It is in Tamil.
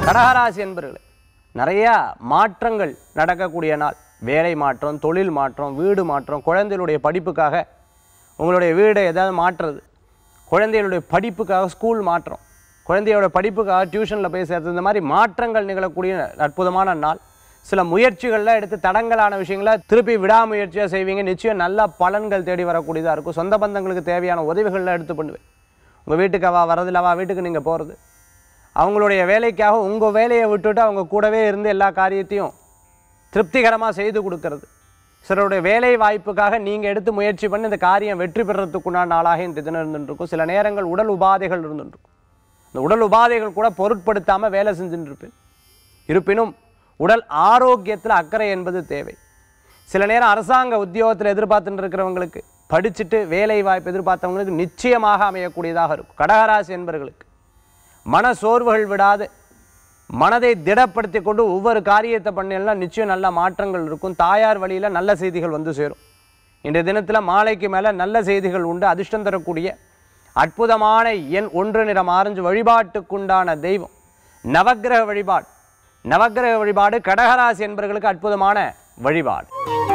கடகராசி என்பர்களே நிறையா மாற்றங்கள் நடக்கக்கூடிய நாள் வேலை மாற்றம் தொழில் மாற்றம் வீடு மாற்றம் குழந்தைகளுடைய படிப்புக்காக உங்களுடைய வீடை ஏதாவது மாற்றுறது குழந்தைகளுடைய படிப்புக்காக ஸ்கூல் மாற்றம் குழந்தையோட படிப்புக்காக டியூஷனில் போய் சேர்த்து இந்த மாதிரி மாற்றங்கள் நிகழக்கூடிய அற்புதமான நாள் சில முயற்சிகள்லாம் எடுத்து தடங்கலான விஷயங்களை திருப்பி விடாமுயற்சியாக செய்வீங்க நிச்சயம் நல்ல பலன்கள் தேடி வரக்கூடியதாக இருக்கும் சொந்த பந்தங்களுக்கு தேவையான உதவிகள்லாம் எடுத்து பண்ணுவேன் உங்கள் வீட்டுக்கு அவா வரதில்ல அவா வீட்டுக்கு நீங்கள் போகிறது அவங்களுடைய வேலைக்காக உங்கள் வேலையை விட்டுட்டு அவங்க கூடவே இருந்து எல்லா காரியத்தையும் திருப்திகரமாக செய்து கொடுக்கறது சிலருடைய வேலை வாய்ப்புக்காக நீங்கள் எடுத்து முயற்சி பண்ணி இந்த காரியம் வெற்றி பெறத்துக்குண்டான நாளாக இந்த தினம் இருந்துட்டு இருக்கும் சில நேரங்கள் உடல் உபாதைகள் இருந்துட்டு இருக்கும் இந்த உடல் உபாதைகள் கூட பொருட்படுத்தாமல் வேலை செஞ்சுட்டு இருப்பேன் இருப்பினும் உடல் ஆரோக்கியத்தில் அக்கறை என்பது தேவை சில நேரம் அரசாங்க உத்தியோகத்தில் எதிர்பார்த்துட்டு இருக்கிறவங்களுக்கு படிச்சுட்டு வேலை வாய்ப்பு எதிர்பார்த்தவங்களுக்கு நிச்சயமாக அமையக்கூடியதாக இருக்கும் கடகராசி என்பவர்களுக்கு மன சோர்வுகள் விடாது மனதை திடப்படுத்தி கொண்டு ஒவ்வொரு காரியத்தை பண்ணினா நிச்சயம் நல்ல மாற்றங்கள் இருக்கும் தாயார் வழியில் நல்ல செய்திகள் வந்து சேரும் இன்றைய தினத்தில் மாலைக்கு மேலே நல்ல செய்திகள் உண்டு அதிர்ஷ்டம் தரக்கூடிய அற்புதமான எண் ஒன்று நிறம் ஆரஞ்சு வழிபாட்டுக்குண்டான தெய்வம் நவக்கிரக வழிபாடு நவக்கிரக வழிபாடு கடகராசி என்பவர்களுக்கு அற்புதமான வழிபாடு